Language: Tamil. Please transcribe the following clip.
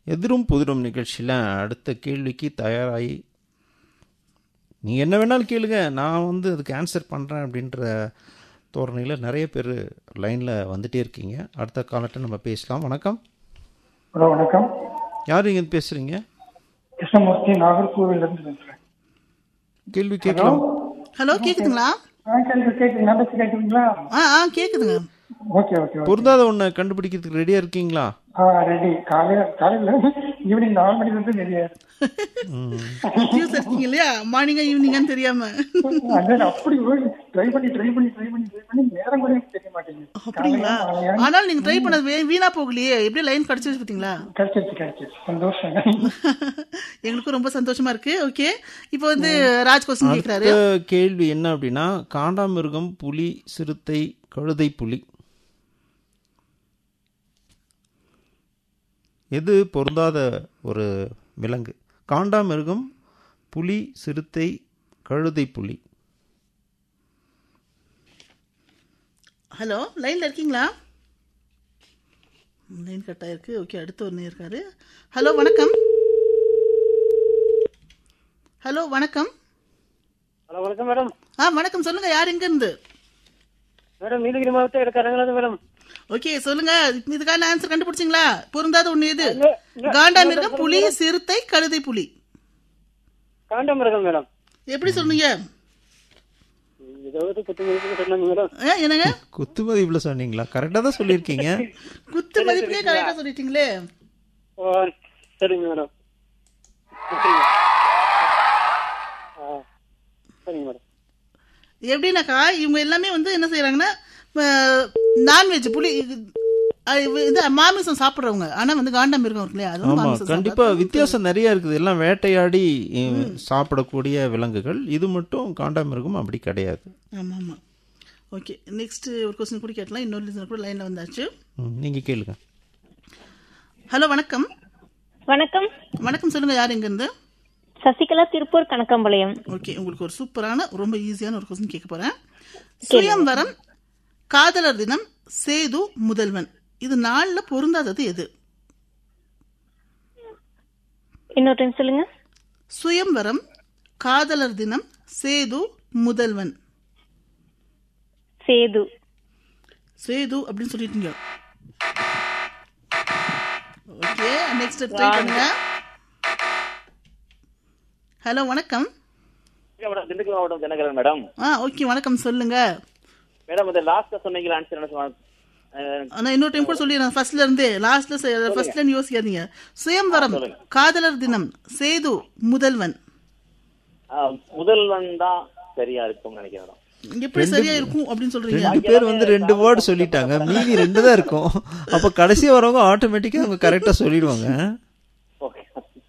எதிரும் புதிரும் நிகழ்ச்சியில் அடுத்த கேள்விக்கு தயாராகி நீங்கள் என்ன வேணாலும் கேளுங்க நான் வந்து அதுக்கு ஆன்சர் பண்ணுறேன் அப்படின்ற தோரணையில் நிறைய பேர் லைனில் வந்துட்டே இருக்கீங்க அடுத்த காலத்தை நம்ம பேசலாம் வணக்கம் ஹலோ வணக்கம் யார் இங்கே பேசுகிறீங்க கிருஷ்ணமூர்த்தி நாகர்கோவில் இருந்து பேசுறேன் கேள்வி கேட்கலாம் ஹலோ கேக்குதுங்களா ஆ கேட்கு கேட்கு நான் பேசி கேட்குறீங்களா ஆ ஆ கேக்குதுங்க ஓகே ஓகே ஓகே பொருந்தாத ஒன்றை கண்டுபிடிக்கிறதுக்கு ரெடியாக இருக்கீங்களா ஆ ரெடி காலையில காலையில ஈவினிங் நாலு மணில இருந்து ரெடியா கன்ஃபியூஸ் இருக்கீங்க இல்லையா மார்னிங்கா ஈவினிங்கான்னு தெரியாம அதான் அப்படி ட்ரை பண்ணி ட்ரை பண்ணி ட்ரை பண்ணி ட்ரை பண்ணி நேரம் கூட எனக்கு தெரிய மாட்டேங்குது அப்படிங்களா காலையில, மாலையா? ஆனால் நீங்க ட்ரை பண்ணது வீ- வீணா போகலையே எப்படி லைன் கிடைச்சிருச்சு பாத்தீங்களா கிடைச்சிருச்சு கிடைச்சிருச்சு சந்தோஷம் எங்களுக்கும் ரொம்ப சந்தோஷமா இருக்கு ஓகே இப்போ வந்து ராஜ் கொஸ்டின் கேக்குறாரு அடுத்த கேள்வி என்ன அப்படின்னா காண்டாமிருகம் புலி சிறுத்தை கழுதை புலி எது பொருந்தாத ஒரு விலங்கு காண்டாமிருகம் புலி சிறுத்தை கழுதை புலி ஹலோ லைன்ல இருக்கீங்களா லைன் கட் ஆயிருக்கு ஓகே அடுத்து ஒன்று இருக்காரு ஹலோ வணக்கம் ஹலோ வணக்கம் ஹலோ வணக்கம் மேடம் ஆ வணக்கம் சொல்லுங்க யார் எங்க இருந்து மேடம் நீலகிரி மாவட்டம் எடுக்கிறாங்களா மேடம் ஓகே சொல்லுங்க இதுக்கான ஆன்சர் கண்டுபிடிச்சிங்களா பொருந்தாத ஒண்ணு எது இல்ல, இல்ல. காண்டாமிருகம் புலி சிறுத்தை கழுதை புலி காண்டமிருகம் மேடம் எப்படி சொன்னீங்க ஏதாவது குத்து மதிப்பு சொன்னாங்க மேடம் ஆ, என்னங்க குத்து மதிப்பில் சொன்னீங்களா கரெக்டாக தான் சொல்லியிருக்கீங்க குத்து மதிப்புக்கே கரெக்டா சொல்லிட்டீங்களே ஓ சரிங்க மேடம் சரிங்க. ஆ, சரிங்க மேடம் எப்படின்னாக்கா இவங்க எல்லாமே வந்து என்ன செய்யறாங்கன்னா நான்வெஜ் புலி இது அஹ் இது மாமிசம் சாப்பிடுறவங்க ஆனா வந்து காண்டாமிருகம் இருக்கு இல்லையா அதுவும் ஆமா மாமிசம் கண்டிப்பா வித்தியாசம் நிறைய இருக்குது எல்லாம் வேட்டையாடி அஹ், சாப்பிடக்கூடிய விலங்குகள் இது மட்டும் காண்டாமிருகம் அப்படி கிடையாது ஆமா ஆமா ஓகே நெக்ஸ்ட் ஒரு கொஸ்டின் கூட கேட்கலாம் இன்னொரு listener கூட லைன்ல வந்தாச்சு ம், நீங்க கேளுங்க ஹலோ வணக்கம் வணக்கம் வணக்கம் சொல்லுங்க யார் எங்க இருந்து சசிகலா திருப்பூர் கணக்கம்பாளையம் ஓகே உங்களுக்கு ஒரு சூப்பரான ரொம்ப ஈஸியான ஒரு கொஸ்டின் கேட்க போறேன் சுயம்வரம் காதலர் தினம் சேது முதல்வன் இது நாள்ல பொருந்தாதது எது இன்னொரு டைம் சொல்லுங்க சுயம்வரம் காதலர் தினம் சேது முதல்வன் சேது சேது அப்படின்னு சொல்லிட்டீங்க ஓகே நெக்ஸ்ட் ட்ரை பண்ணுங்க ஹலோ வணக்கம் மேடம் திண்டுக்கல் மாவட்டம் தினகரன் மேடம் ஆ ஓகே வணக்கம் சொல்லுங்க மேடம் இந்த லாஸ்ட்ல சொன்னீங்க ஆன்சர் என்ன சொன்னாங்க அஹ், நான் இன்னொரு டைம் கூட சொல்லிடுறேன் ஃபர்ஸ்ட்ல இருந்தே லாஸ்ட்ல ஃபர்ஸ்ட்ல யோசிக்காதீங்க சுயம்வரம் காதலர் தினம் சேது முதல்வன் ஆ, முதல்வன் தான் சரியா இருக்கும்னு நினைக்கிறேன் மேடம் எப்படி சரியா இருக்கும் அப்படின்னு சொல்றீங்க ரெண்டு பேர் வந்து ரெண்டு வேர்டு சொல்லிட்டாங்க மீதி ரெண்டு தான் இருக்கும் அப்ப கடைசி வரவங்க ஆட்டோமேட்டிக்கா அவங்க கரெக்டா சொல்லிடுவாங்க